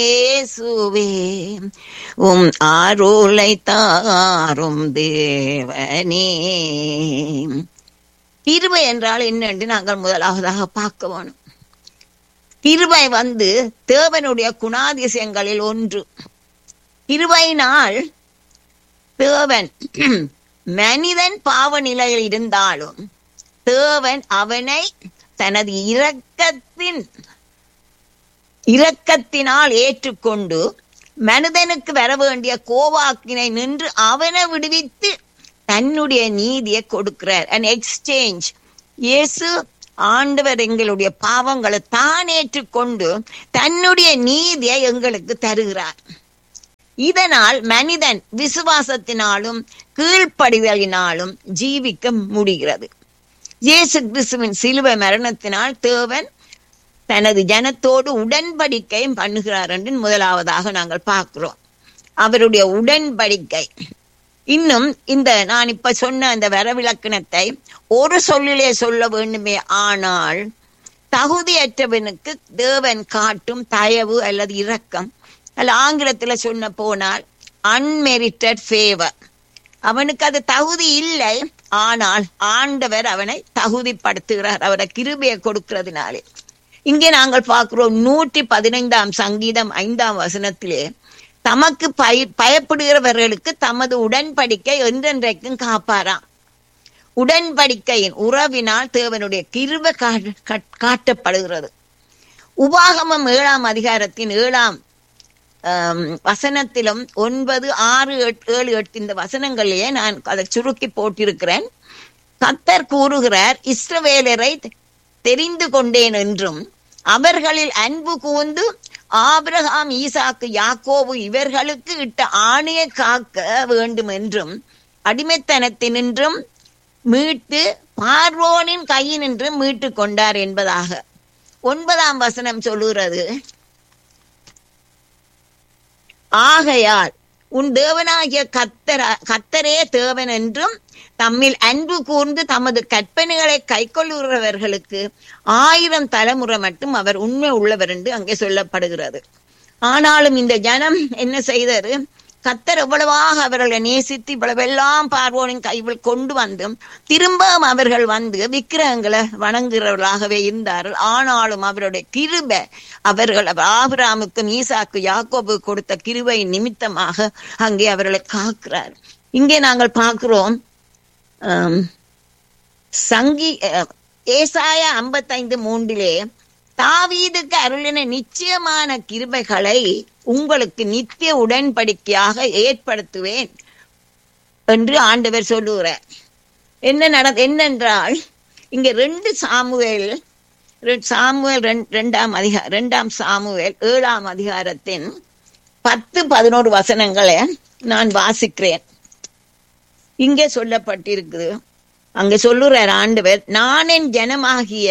இயேசுவே உம் அருளை தாரும் தேவனே கிருபை என்றால் என்ன என்று நாங்கள் முதலாவதாக பார்க்க வேணும் கிருபை வந்து தேவனுடைய குணாதிசயங்களில் ஒன்று கிருபையினால் தேவன் மனிதன் பாவ நிலையில் இருந்தாலும் தேவன் அவனை தனது இரக்கத்தின் இரக்கத்தினால் ஏற்றுக்கொண்டு மனிதனுக்கு வர வேண்டிய கோவாக்கினை நின்று அவனை விடுவித்து தன்னுடைய நீதியை கொடுக்கிறார் அண்ட் எக்ஸ்சேஞ்ச் இயேசு ஆண்டவர் எங்களுடைய பாவங்களை தான் ஏற்றுக்கொண்டு தன்னுடைய நீதியை எங்களுக்கு தருகிறார் இதனால் மனிதன் விசுவாசத்தினாலும் கீழ்ப்படிதலினாலும் ஜீவிக்க முடிகிறது இயேசு கிறிஸ்துவின் சிலுவை மரணத்தினால் தேவன் தனது ஜனத்தோடு உடன்படிக்கையும் பண்ணுகிறார் என்று முதலாவதாக நாங்கள் பார்க்கிறோம் அவருடைய உடன்படிக்கை இன்னும் இந்த நான் இப்ப சொன்ன அந்த வரவிலக்கணத்தை ஒரு சொல்லிலே சொல்ல வேண்டுமே ஆனால் தகுதியற்றவனுக்கு தேவன் காட்டும் தயவு அல்லது இரக்கம் அல்ல ஆங்கிலத்துல சொன்ன போனால் அன்மெரிட்டட் ஃபேவர் அவனுக்கு அது தகுதி இல்லை ஆனால் ஆண்டவர் அவனை தகுதிப்படுத்துகிறார் அவரை கிருபையை கொடுக்கிறதுனாலே இங்கே நாங்கள் பார்க்கிறோம் நூற்றி பதினைந்தாம் சங்கீதம் ஐந்தாம் வசனத்திலே தமக்கு பய பயப்படுகிறவர்களுக்கு தமது உடன்படிக்கை என்றென்றைக்கும் காப்பாராம் உடன்படிக்கையின் உறவினால் தேவனுடைய கிருப காட்டப்படுகிறது உபாகமம் ஏழாம் அதிகாரத்தின் ஏழாம் வசனத்திலும் ஒன்பது ஆறு ஏழு எட்டு இந்த வசனங்களிலே நான் அதை சுருக்கி போட்டிருக்கிறேன் கத்தர் கூறுகிறார் இஸ்ரவேலரை தெரிந்து கொண்டேன் என்றும் அவர்களில் அன்பு கூர்ந்து ஆபிரகாம் ஈசாக்கு யாக்கோவு இவர்களுக்கு இட்ட ஆணையை காக்க வேண்டும் என்றும் அடிமைத்தனத்தினின்றும் மீட்டு பார்வோனின் கையினின்று மீட்டு கொண்டார் என்பதாக ஒன்பதாம் வசனம் சொல்லுகிறது ஆகையால் உன் தேவனாகிய கத்தர கத்தரே தேவன் என்றும் தம்மில் அன்பு கூர்ந்து தமது கற்பனைகளை கை கொள்ளுகிறவர்களுக்கு ஆயிரம் தலைமுறை மட்டும் அவர் உண்மை உள்ளவர் என்று அங்கே சொல்லப்படுகிறது ஆனாலும் இந்த ஜனம் என்ன செய்தாரு கத்தர் எவ்வளவாக அவர்களை நேசித்து இவ்வளவெல்லாம் பார்வோனின் கைவில் கொண்டு வந்து திரும்பவும் அவர்கள் வந்து விக்கிரகங்களை வணங்குகிறவர்களாகவே இருந்தார்கள் ஆனாலும் அவருடைய கிருப அவர்கள் ஆபிராமுக்கும் ஈசாக்கு யாக்கோபு கொடுத்த கிருபை நிமித்தமாக அங்கே அவர்களை காக்கிறார் இங்கே நாங்கள் பார்க்கிறோம் சங்கி ஏசாய ஐம்பத்தைந்து மூன்றிலே தாவீதுக்கு அருளின நிச்சயமான கிருபைகளை உங்களுக்கு நித்திய உடன்படிக்கையாக ஏற்படுத்துவேன் என்று ஆண்டவர் சொல்லுகிறார் என்ன நட என்னென்றால் இங்க ரெண்டு சாமுவேல் சாமுவேல் ரெண்டாம் அதிகார ரெண்டாம் சாமுவேல் ஏழாம் அதிகாரத்தின் பத்து பதினோரு வசனங்களை நான் வாசிக்கிறேன் இங்கே சொல்லப்பட்டிருக்குது அங்க சொல்லுறார் ஆண்டவர் நான் என் ஜனமாகிய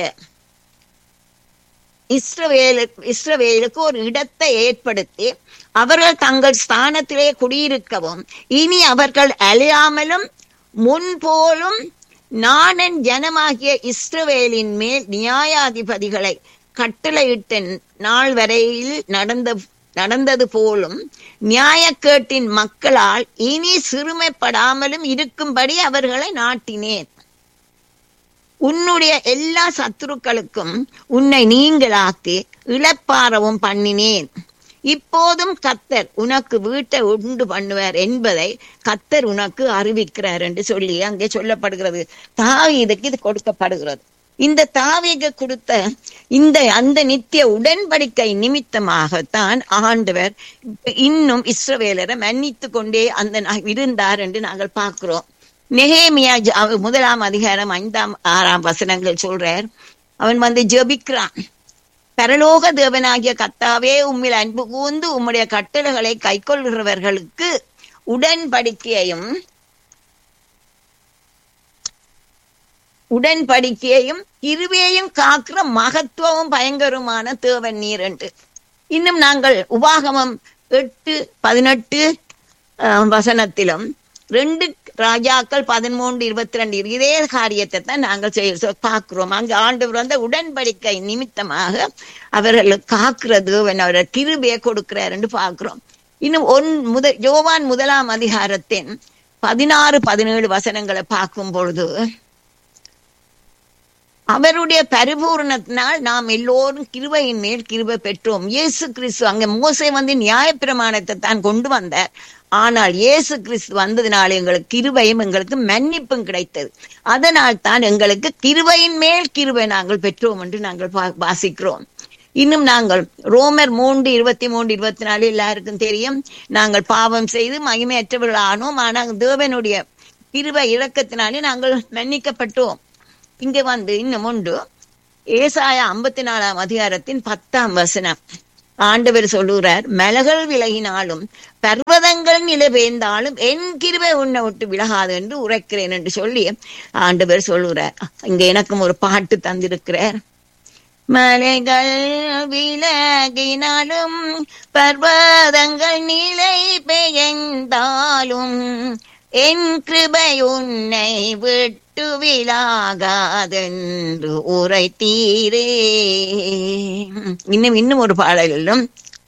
இஸ்ரவேலு இஸ்ரவேலுக்கு ஒரு இடத்தை ஏற்படுத்தி அவர்கள் தங்கள் ஸ்தானத்திலே குடியிருக்கவும் இனி அவர்கள் அழியாமலும் முன்போலும் நானன் ஜனமாகிய இஸ்ரவேலின் மேல் நியாயாதிபதிகளை கட்டளையிட்ட நாள் வரையில் நடந்த நடந்தது போலும் நியாயக்கேட்டின் மக்களால் இனி சிறுமைப்படாமலும் இருக்கும்படி அவர்களை நாட்டினேன் உன்னுடைய எல்லா சத்துருக்களுக்கும் உன்னை நீங்களாக்கி இழப்பாரவும் பண்ணினேன் இப்போதும் கத்தர் உனக்கு வீட்டை உண்டு பண்ணுவார் என்பதை கத்தர் உனக்கு அறிவிக்கிறார் என்று சொல்லி அங்கே சொல்லப்படுகிறது தாவீதுக்கு இது கொடுக்கப்படுகிறது இந்த தாவீக கொடுத்த இந்த அந்த நித்திய உடன்படிக்கை நிமித்தமாகத்தான் ஆண்டவர் இன்னும் இஸ்ரவேலரை மன்னித்து கொண்டே அந்த இருந்தார் என்று நாங்கள் பார்க்கிறோம் நெகேமியா முதலாம் அதிகாரம் ஐந்தாம் ஆறாம் வசனங்கள் சொல்றார் அவன் வந்து ஜெபிக்கிறான் பரலோக தேவனாகிய கத்தாவே உம்மில் அன்பு கூர்ந்து உம்முடைய கட்டளைகளை கைக்கொள்கிறவர்களுக்கு உடன்படிக்கையையும் உடன்படிக்கையையும் இருவையும் காக்கிற மகத்துவமும் பயங்கரமான தேவன் நீர் என்று இன்னும் நாங்கள் உபாகமம் எட்டு பதினெட்டு வசனத்திலும் ரெண்டு ராஜாக்கள் பதிமூன்று இருபத்தி ரெண்டு இதே காரியத்தை தான் நாங்கள் செய்ய பார்க்கிறோம் அங்கு ஆண்டவர் வந்து உடன்படிக்கை நிமித்தமாக அவர்கள் காக்கிறது அவர்கள் கிருபையை கொடுக்கிறார் என்று பார்க்கிறோம் இன்னும் ஒன் முத யோவான் முதலாம் அதிகாரத்தின் பதினாறு பதினேழு வசனங்களை பார்க்கும் பொழுது அவருடைய பரிபூரணத்தினால் நாம் எல்லோரும் கிருபையின் மேல் கிருபை பெற்றோம் இயேசு கிறிஸ்து அங்க மோசை வந்து நியாயப்பிரமாணத்தை தான் கொண்டு வந்தார் ஆனால் இயேசு கிறிஸ்து வந்ததினால் எங்களுக்கு கிருபையும் எங்களுக்கு மன்னிப்பும் கிடைத்தது அதனால் தான் எங்களுக்கு கிருபையின் மேல் கிருபை நாங்கள் பெற்றோம் என்று நாங்கள் வாசிக்கிறோம் இன்னும் நாங்கள் ரோமர் மூன்று இருபத்தி மூன்று இருபத்தி நாலு எல்லாருக்கும் தெரியும் நாங்கள் பாவம் செய்து மகிமையற்றவர்கள் ஆனோம் ஆனால் தேவனுடைய கிருபை இறக்கத்தினாலே நாங்கள் மன்னிக்கப்பட்டோம் இங்க வந்து இன்னும் உண்டு ஏசாய ஐம்பத்தி நாலாம் அதிகாரத்தின் பத்தாம் வசனம் ஆண்டவர் சொல்லுகிறார் மலகள் விலகினாலும் பர்வதங்கள் நிலவேந்தாலும் என் கிருபை உன்னை விட்டு விலகாது என்று உரைக்கிறேன் என்று சொல்லி ஆண்டவர் சொல்லுகிறார் இங்க எனக்கும் ஒரு பாட்டு தந்திருக்கிறார் மலைகள் விலகினாலும் பர்வதங்கள் நிலை பெயர்ந்தாலும் என் கிருபை உன்னை விட்டு விலாகாதென்று உரைத்தீரே இன்னும் இன்னும் ஒரு பாடலும்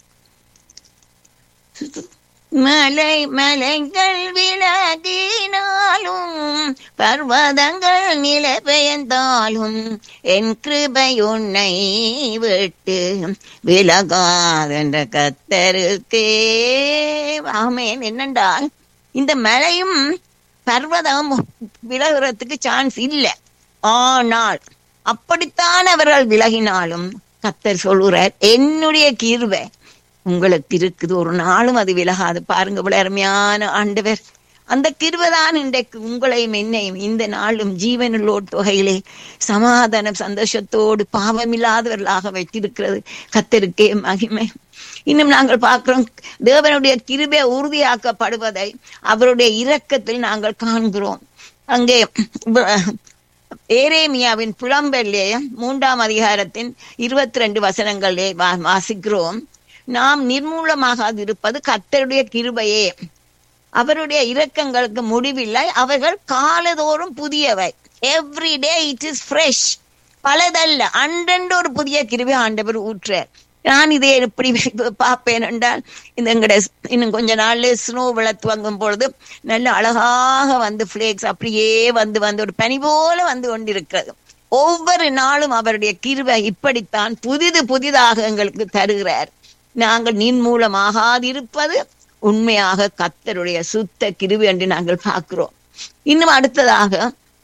மலை மலைகள் விலகினாலும் பர்வதங்கள் நிலை பெயர்ந்தாலும் என் கிருபை உன்னை விட்டு விலகாதென்ற கத்தருக்கே ஆமேன் என்னென்றால் இந்த மலையும் பர்வதம் விலகிறதுக்கு சான்ஸ் இல்லை ஆனால் அப்படித்தான் அவர்கள் விலகினாலும் கத்தர் சொல்லுறார் என்னுடைய கீர்வை உங்களுக்கு இருக்குது ஒரு நாளும் அது விலகாது பாருங்க இவ்வளவு அருமையான ஆண்டவர் அந்த கிருவதான் இன்றைக்கு உங்களையும் என்னையும் இந்த நாளும் ஜீவனுள்ளோர் தொகையிலே சமாதானம் சந்தோஷத்தோடு பாவமில்லாதவர்களாக வைத்திருக்கிறது கத்தருக்கே மகிமை இன்னும் நாங்கள் பார்க்கிறோம் தேவனுடைய கிருபை உறுதியாக்கப்படுவதை அவருடைய இரக்கத்தில் நாங்கள் காண்கிறோம் அங்கே ஏரேமியாவின் புலம்பெல்லே மூன்றாம் அதிகாரத்தின் இருபத்தி ரெண்டு வசனங்களே வாசிக்கிறோம் நாம் நிர்மூலமாகாதிருப்பது கத்தருடைய கிருபையே அவருடைய இரக்கங்களுக்கு முடிவில்லை அவர்கள் காலதோறும் புதியவை every day it is fresh பலதல்ல அன்றென்று ஒரு புதிய கிருபை ஆண்டவர் ஊற்றார் நான் இதை எப்படி பார்ப்பேன் என்றால் இந்த எங்கட இன்னும் கொஞ்ச நாள்ல ஸ்னோ விளத்து வாங்கும் பொழுது நல்ல அழகாக வந்து பிளேக்ஸ் அப்படியே வந்து வந்து ஒரு பனி போல வந்து கொண்டிருக்கிறது ஒவ்வொரு நாளும் அவருடைய கிருவை இப்படித்தான் புதிது புதிதாக எங்களுக்கு தருகிறார் நாங்கள் நீன் மூலமாகாதிருப்பது உண்மையாக கத்தருடைய சுத்த கிருவி என்று நாங்கள் பார்க்கிறோம் இன்னும் அடுத்ததாக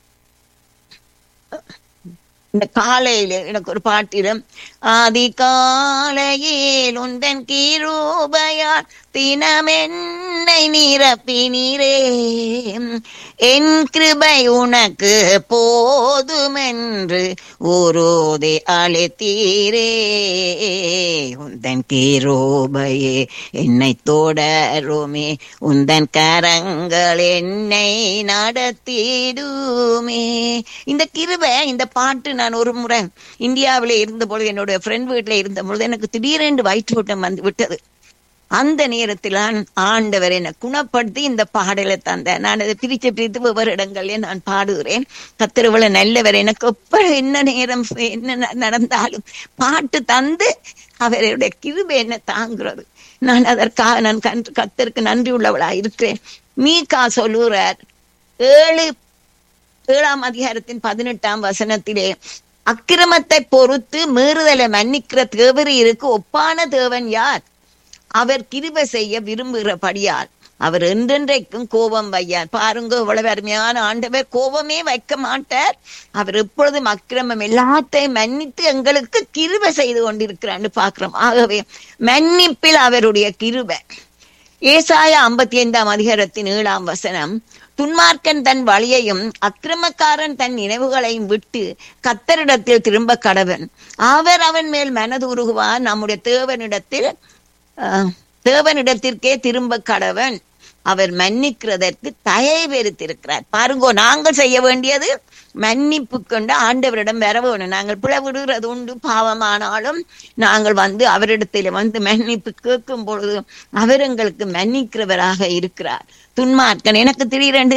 இந்த காலையில எனக்கு ஒரு பாட்டிலும் ஆதி காலையில் உந்தன் கீரூபையார் தினமென்னை நிரப்பினீரே என் கிருபை உனக்கு போதுமென்று ஒருதே அழைத்தீரே உந்தன் கீரோபையே என்னை தொடருமே உந்தன் கரங்கள் என்னை நடத்திடுமே இந்த கிருபை இந்த பாட்டு நான் ஒரு முறை இந்தியாவில இருந்த பொழுது என்னோட ஃப்ரெண்ட் வீட்டுல இருந்த பொழுது எனக்கு திடீரென்று வயிற்றோட்டம் வந்து விட்டது அந்த நேரத்தில் ஆண்டவர் என்னை குணப்படுத்தி இந்த பாடலை தந்தேன் நான் அதை பிரிச்சு பிரித்து ஒவ்வொரு இடங்கள்லயும் நான் பாடுகிறேன் கத்திரவுல நல்லவர் எனக்கு எப்ப என்ன நேரம் என்ன நடந்தாலும் பாட்டு தந்து அவருடைய கிருபை என்ன தாங்குறது நான் அதற்காக நான் கன்று கத்தருக்கு நன்றி உள்ளவளா இருக்கிறேன் மீகா சொல்லுறார் ஏழு ஏழாம் அதிகாரத்தின் பதினெட்டாம் வசனத்திலே அக்கிரமத்தை பொறுத்து மீறுதலை மன்னிக்கிற தேவரீருக்கு ஒப்பான தேவன் யார் அவர் கிருபை செய்ய விரும்புகிறபடியால் அவர் என்றென்றைக்கும் கோபம் வையார் பாருங்க இவ்வளவு அருமையான ஆண்டவர் கோபமே வைக்க மாட்டார் அவர் எப்பொழுதும் அக்கிரமம் எல்லாத்தையும் மன்னித்து எங்களுக்கு கிருபை செய்து கொண்டிருக்கிறான்னு பாக்குறோம் ஆகவே மன்னிப்பில் அவருடைய கிருபை ஏசாய ஐம்பத்தி ஐந்தாம் அதிகாரத்தின் ஏழாம் வசனம் துன்மார்க்கன் தன் வழியையும் அக்கிரமக்காரன் தன் நினைவுகளையும் விட்டு கத்தரிடத்தில் திரும்ப கடவன் அவர் அவன் மேல் மனதுருகுவான் நம்முடைய தேவனிடத்தில் தேவனிடத்திற்கே திரும்ப கடவன் அவர் மன்னிக்கிறதற்கு தயை பெருத்திருக்கிறார் பாருங்கோ நாங்கள் செய்ய வேண்டியது மன்னிப்பு கொண்டு ஆண்டவரிடம் வர வேணும் நாங்கள் பிழை விடுகிறது உண்டு பாவமானாலும் நாங்கள் வந்து அவரிடத்தில் வந்து மன்னிப்பு கேட்கும் பொழுது அவர் எங்களுக்கு மன்னிக்கிறவராக இருக்கிறார் துன்மார்க்கன் எனக்கு திடீரென்று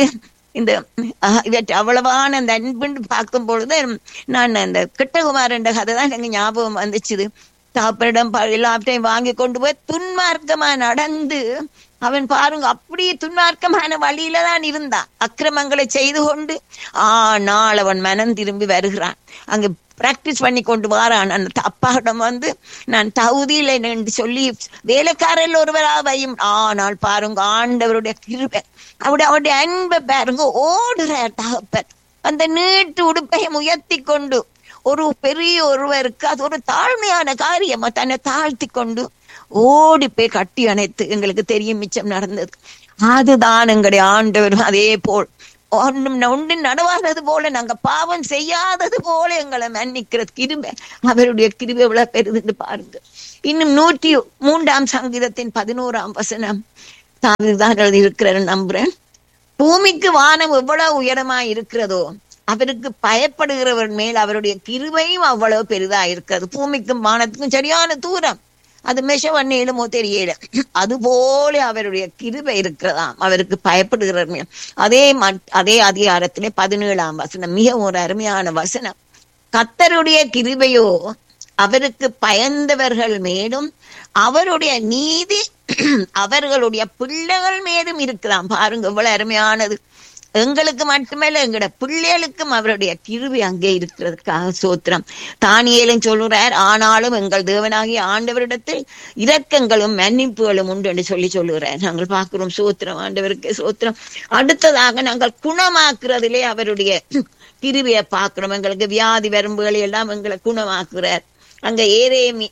இந்த அஹ், இவற்றை அவ்வளவான அந்த அன்புன்னு பார்க்கும் பொழுது நான் அந்த கிட்டகுமாரன் கதை தான் எனக்கு ஞாபகம் வந்துச்சுது தாப்பரிடம் ப- எல்லாத்தையும் வாங்கி கொண்டு போய் துன்மார்க்கமா நடந்து அவன் பாருங்க அப்படியே துன்மார்க்கமான வழியில தான் இருந்தான் அக்கிரமங்களை செய்து கொண்டு ஆனால் அவன் மனம் திரும்பி வருகிறான் அங்க பிராக்டிஸ் பண்ணி கொண்டு வாரான் அந்த அப்பாவிடம் வந்து நான் தகுதியில் என்று சொல்லி வேலைக்காரர்கள் ஒருவரா வையும் ஆனால் பாருங்க ஆண்டவருடைய கிருபை அவருடைய அவருடைய அன்பை பாருங்க ஓடுறார் தகப்பன் அந்த நீட்டு உடுப்பையும் உயர்த்தி கொண்டு ஒரு பெரிய ஒருவருக்கு அது ஒரு தாழ்மையான காரியமா தன்னை தாழ்த்தி கொண்டு ஓடி போய் கட்டி அணைத்து எங்களுக்கு தெரியும் மிச்சம் நடந்தது அதுதான் எங்களுடைய ஆண்டவர் அதே போல் ஒன்றும் ஒன்றும் நடவாதது போல நாங்க பாவம் செய்யாதது போல எங்களை மன்னிக்கிற கிருபை அவருடைய கிருபை எவ்வளவு பெருதுன்னு பாருங்க இன்னும் நூற்றி மூன்றாம் சங்கீதத்தின் பதினோராம் வசனம் தான் எழுதியிருக்கிறார் நம்புறேன் பூமிக்கு வானம் எவ்வளவு உயரமா இருக்கிறதோ அவருக்கு பயப்படுகிறவர் மேல் அவருடைய கிருபையும் அவ்வளவு பெரிதா இருக்கிறது பூமிக்கும் வானத்துக்கும் சரியான தூரம் அது மெஷ வண்ணிலுமோ தெரியல அது போல அவருடைய கிருபை இருக்கிறதாம் அவருக்கு பயப்படுகிறவர் மேல் அதே மட்- அதே அதிகாரத்திலே பதினேழாம் வசனம் மிக ஒரு அருமையான வசனம் கத்தருடைய கிருபையோ அவருக்கு பயந்தவர்கள் மேலும் அவருடைய நீதி அவர்களுடைய பிள்ளைகள் மேலும் இருக்கலாம் பாருங்க இவ்வளவு அருமையானது எங்களுக்கு மட்டுமல்ல எங்களோட பிள்ளைகளுக்கும் அவருடைய கிருபை அங்கே இருக்கிறதுக்காக சோத்திரம் தானியேலும் சொல்லுறார் ஆனாலும் எங்கள் தேவனாகிய ஆண்டவரிடத்தில் இரக்கங்களும் மன்னிப்புகளும் உண்டு என்று சொல்லி சொல்லுகிறார் நாங்கள் பார்க்கிறோம் சோத்திரம் ஆண்டவருக்கு சோத்திரம் அடுத்ததாக நாங்கள் குணமாக்குறதிலே அவருடைய கிருபையை பார்க்கிறோம் எங்களுக்கு வியாதி வரம்புகளை எல்லாம் எங்களை குணமாக்குறார் அங்க ஏரேமி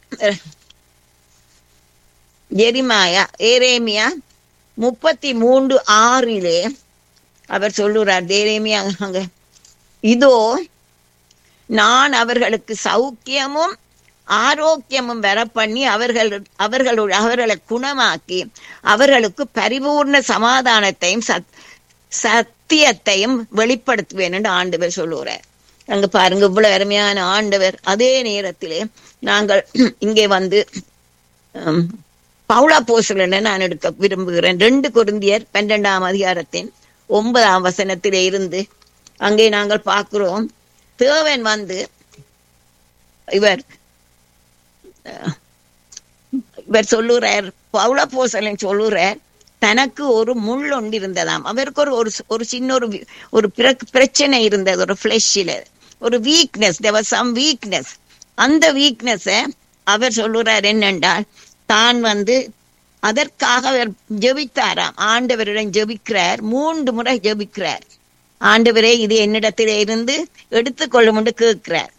எரிமாயா ஏரேமியா முப்பத்தி மூன்று ஆறிலே அவர் சொல்லுறார் தேரேமியா அங்க இதோ நான் அவர்களுக்கு சௌக்கியமும் ஆரோக்கியமும் வர பண்ணி அவர்கள் அவர்களுடைய அவர்களை குணமாக்கி அவர்களுக்கு பரிபூர்ண சமாதானத்தையும் சத் சத்தியத்தையும் வெளிப்படுத்துவேன் என்று ஆண்டவர் சொல்லுகிறார் அங்க பாருங்க இவ்வளவு அருமையான ஆண்டவர் அதே நேரத்திலே நாங்கள் இங்கே வந்து ஹம், பவுலா போஸ்டல் நான் எடுக்க விரும்புகிறேன் ரெண்டு குருந்தியர் பன்னிரெண்டாம் அதிகாரத்தின் ஒன்பதாம் வசனத்திலே இருந்து அங்கே நாங்கள் பார்க்கிறோம் தேவன் வந்து இவர் அஹ், இவர் சொல்லுறார் பவுல போசலன் சொல்லுறார் தனக்கு ஒரு முள் ஒன்று இருந்ததாம் அவருக்கு ஒரு ஒரு ஒரு சின்ன ஒரு வி- ஒரு பிர- பிரச்சனை இருந்தது ஒரு ஃபிளஷில் ஒரு வீக்னஸ் தேவர் சம் வீக்னஸ் அந்த வீக்னஸ அவர் சொல்லுறார் என்னென்றால் தான் வந்து அதற்காக அவர் ஜெபித்தாராம் ஆண்டவரிடம் ஜெபிக்கிறார் மூன்று முறை ஜெபிக்கிறார் ஆண்டவரே இது என்னிடத்திலே இருந்து எடுத்துக்கொள்ளும் என்று கேட்கிறார்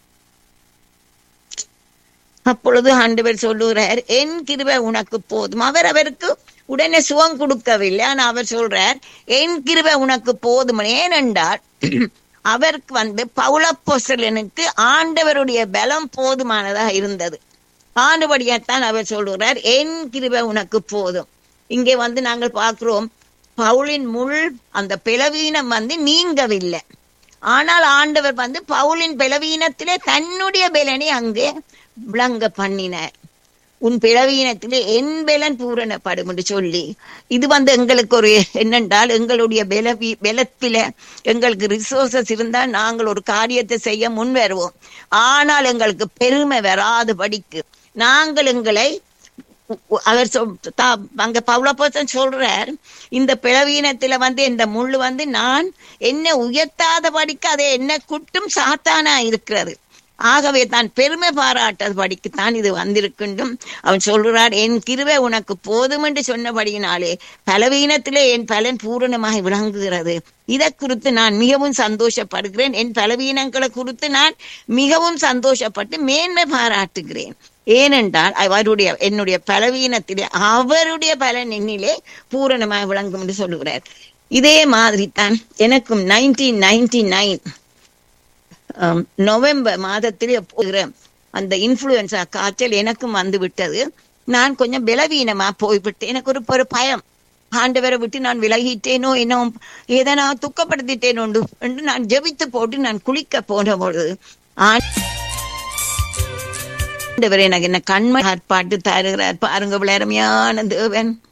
அப்பொழுது ஆண்டவர் சொல்லுகிறார் என் கிருபை உனக்கு போதும் அவர் அவருக்கு உடனே சுகம் கொடுக்கவில்லை ஆனா அவர் சொல்றார் என் கிருபை உனக்கு போதும் ஏனென்றால் அவருக்கு வந்து பவுளப்போசலனுக்கு ஆண்டவருடைய பலம் போதுமானதா இருந்தது ஆண்டுபடியாத்தான் அவர் சொல்லுகிறார் என் கிருபை உனக்கு போதும் இங்கே வந்து நாங்கள் பார்க்கிறோம் பவுலின் முள் அந்த பிளவீனம் வந்து நீங்கவில்லை ஆனால் ஆண்டவர் வந்து பவுலின் பலவீனத்திலே தன்னுடைய பலனை அங்கே விளங்க பண்ணினார் உன் பிளவீனத்திலே என் பலன் பூரணப்படும் என்று சொல்லி இது வந்து எங்களுக்கு ஒரு என்னென்றால் எங்களுடைய பலவீ பலத்தில எங்களுக்கு ரிசோர்சஸ் இருந்தால் நாங்கள் ஒரு காரியத்தை செய்ய முன் வருவோம் ஆனால் எங்களுக்கு பெருமை வராது படிக்கு நாங்கள் எங்களை அவர் சொல்- தா- அங்க பவுலப்போசன் சொல்றார் இந்த பிளவீனத்துல வந்து இந்த முள்ளு வந்து நான் என்ன உயர்த்தாத படிக்க அதை என்ன குட்டும் சாத்தானா இருக்கிறது ஆகவே தான் பெருமை பாராட்டது படிக்குத்தான் இது வந்திருக்கின்றும் அவன் சொல்றார் என் கிருபை உனக்கு போதும் என்று சொன்னபடியினாலே பலவீனத்திலே என் பலன் பூரணமாய் விளங்குகிறது இதை குறித்து நான் மிகவும் சந்தோஷப்படுகிறேன் என் பலவீனங்களை குறித்து நான் மிகவும் சந்தோஷப்பட்டு மேன்மை பாராட்டுகிறேன் ஏனென்றால் அவருடைய என்னுடைய பலவீனத்திலே அவருடைய பலன் என்னிலே பூரணமாய் விளங்கும் என்று சொல்லுகிறார் இதே மாதிரி தான் எனக்கும் நைன்டீன் நைன்டி நைன் நவம்பர் மாதத்திலே போகிற அந்த இன்ஃபுளுன்சா காய்ச்சல் எனக்கும் வந்து விட்டது நான் கொஞ்சம் பலவீனமா போய்விட்டேன் எனக்கு ஒரு ஒரு பயம் ஆண்டவரை விட்டு நான் விலகிட்டேனோ என்னோ ஏதோ நான் துக்கப்படுத்திட்டேனோ என்று நான் ஜெபித்து போட்டு நான் குளிக்க போன பொழுது ஆண்டவர் எனக்கு என்ன கண்மை பாட்டு தருகிறார் பாருங்க விளரமையான தேவன்